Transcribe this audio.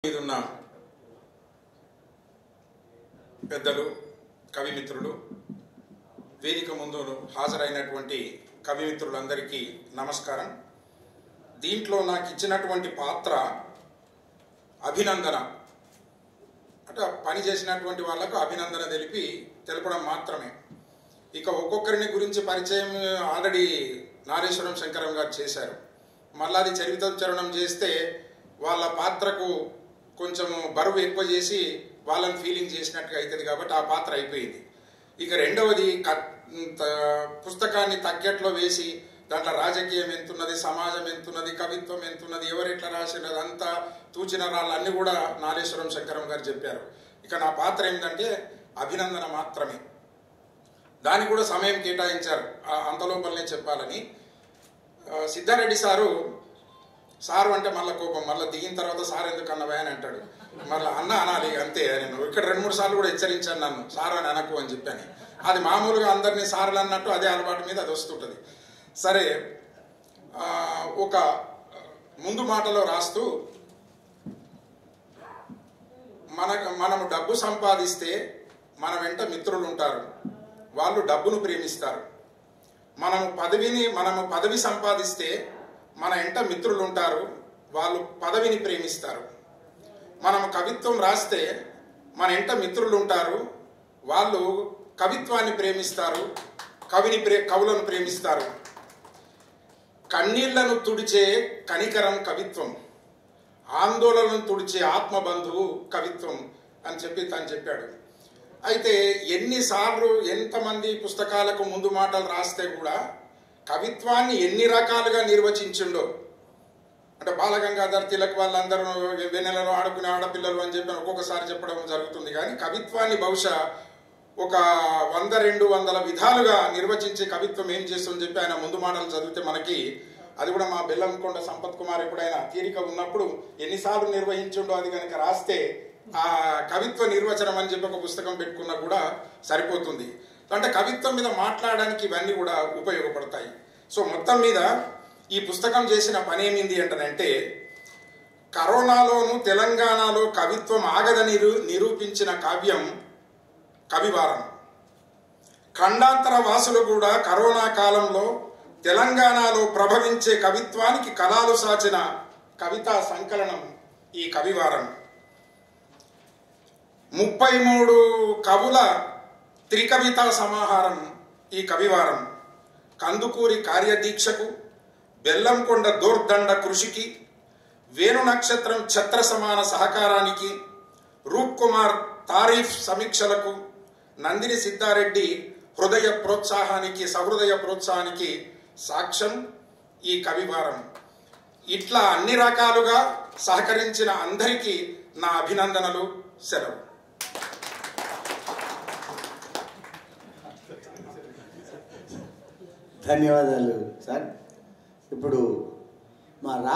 మీదున్న పెద్దలు కవిమిత్రులు వేదిక ముందు హాజరైనటువంటి కవిమిత్రులందరికీ నమస్కారం దీంట్లో నాకు ఇచ్చినటువంటి పాత్ర అభినందన అంటే పని చేసినటువంటి వాళ్ళకు అభినందన తెలిపి తెలపడం మాత్రమే ఇక ఒక్కొక్కరిని గురించి పరిచయం ఆల్రెడీ నారేశ్వరం శంకరం గారు చేశారు మళ్ళీ అది చరిత్రోచ్చరణం చేస్తే వాళ్ళ పాత్రకు కొంచెం బరువు ఎక్కువ చేసి వాళ్ళని ఫీలింగ్ చేసినట్టుగా అవుతుంది కాబట్టి ఆ పాత్ర అయిపోయింది ఇక రెండవది క- త- పుస్తకాన్ని తగ్గట్లో వేసి దాంట్లో రాజకీయం ఎంతున్నది సమాజం ఎంతున్నది కవిత్వం ఎంతున్నది ఎవరు ఎట్లా రాసినది అంతా తూచిన రాళ్ళన్నీ కూడా నారేశ్వరం శంకరం గారు చెప్పారు ఇక నా పాత్ర ఏంటంటే అభినందన మాత్రమే దానికి కూడా సమయం కేటాయించారు ఆ అంతలోపలనే చెప్పాలని ఆ, సిద్ధారెడ్డి సారు సారు అంటే మళ్ళీ కోపం మళ్ళీ దిగిన తర్వాత సార్ ఎందుకు అన్నవా అని అంటాడు మళ్ళీ అన్న అనాలి అంతే నేను ఇక్కడ రెండు మూడు సార్లు కూడా హెచ్చరించాను నన్ను సారు అని అనకు అని చెప్పాను అది మామూలుగా అందరినీ సార్లు అన్నట్టు అదే అలవాటు మీద అది వస్తుంటుంది సరే ఆ, ఒక ముందు మాటలో రాస్తూ మన మనము డబ్బు సంపాదిస్తే మన వెంట మిత్రులు ఉంటారు వాళ్ళు డబ్బును ప్రేమిస్తారు మనము పదవిని మనము పదవి సంపాదిస్తే మన ఎంట మిత్రులు ఉంటారు వాళ్ళు పదవిని ప్రేమిస్తారు మనము కవిత్వం రాస్తే మన ఎంట మిత్రులు ఉంటారు వాళ్ళు కవిత్వాన్ని ప్రేమిస్తారు కవిని ప్రే కవులను ప్రేమిస్తారు కన్నీళ్లను తుడిచే కనికరం కవిత్వం ఆందోళనను తుడిచే ఆత్మబంధువు కవిత్వం అని చెప్పి తను చెప్పాడు అయితే ఎన్నిసార్లు ఎంతమంది పుస్తకాలకు ముందు మాటలు రాస్తే కూడా కవిత్వాన్ని ఎన్ని రకాలుగా నిర్వచించిండో అంటే బాలగంగాధర్ తిలక్ వాళ్ళందరూ వెన్నెలలో ఆడుకునే ఆడపిల్లలు అని చెప్పి ఒక్కొక్కసారి చెప్పడం జరుగుతుంది కానీ కవిత్వాన్ని బహుశా ఒక వంద రెండు వందల విధాలుగా నిర్వచించే కవిత్వం ఏం చేస్తుందని చెప్పి ఆయన ముందు మాటలు చదివితే మనకి అది కూడా మా బెల్లంకొండ సంపత్ కుమార్ ఎప్పుడైనా తీరిక ఉన్నప్పుడు ఎన్నిసార్లు నిర్వహించుండో అది కనుక రాస్తే ఆ కవిత్వ నిర్వచనం అని చెప్పి ఒక పుస్తకం పెట్టుకున్నా కూడా సరిపోతుంది అంటే కవిత్వం మీద మాట్లాడడానికి ఇవన్నీ కూడా ఉపయోగపడతాయి సో మొత్తం మీద ఈ పుస్తకం చేసిన పని ఏమింది అంటనంటే కరోనాలోను తెలంగాణలో కవిత్వం ఆగదని నిరూ- నిరూపించిన కావ్యం కవివారం ఖండాంతర వాసులు కూడా కరోనా కాలంలో తెలంగాణలో ప్రభవించే కవిత్వానికి కళాలు సాచిన కవితా సంకలనం ఈ కవివారం ముప్పై మూడు కవుల త్రికవితా సమాహారం ఈ కవివారం కందుకూరి కార్యదీక్షకు బెల్లంకొండ దోర్దండ కృషికి వేణు నక్షత్రం ఛత్ర సమాన సహకారానికి రూప్ కుమార్ తారీఫ్ సమీక్షలకు నందిని సిద్ధారెడ్డి హృదయ ప్రోత్సాహానికి సహృదయ ప్రోత్సాహానికి సాక్ష్యం ఈ కవివారం ఇట్లా అన్ని రకాలుగా సహకరించిన అందరికీ నా అభినందనలు సెలవు ధన్యవాదాలు సార్ ఇప్పుడు మా రా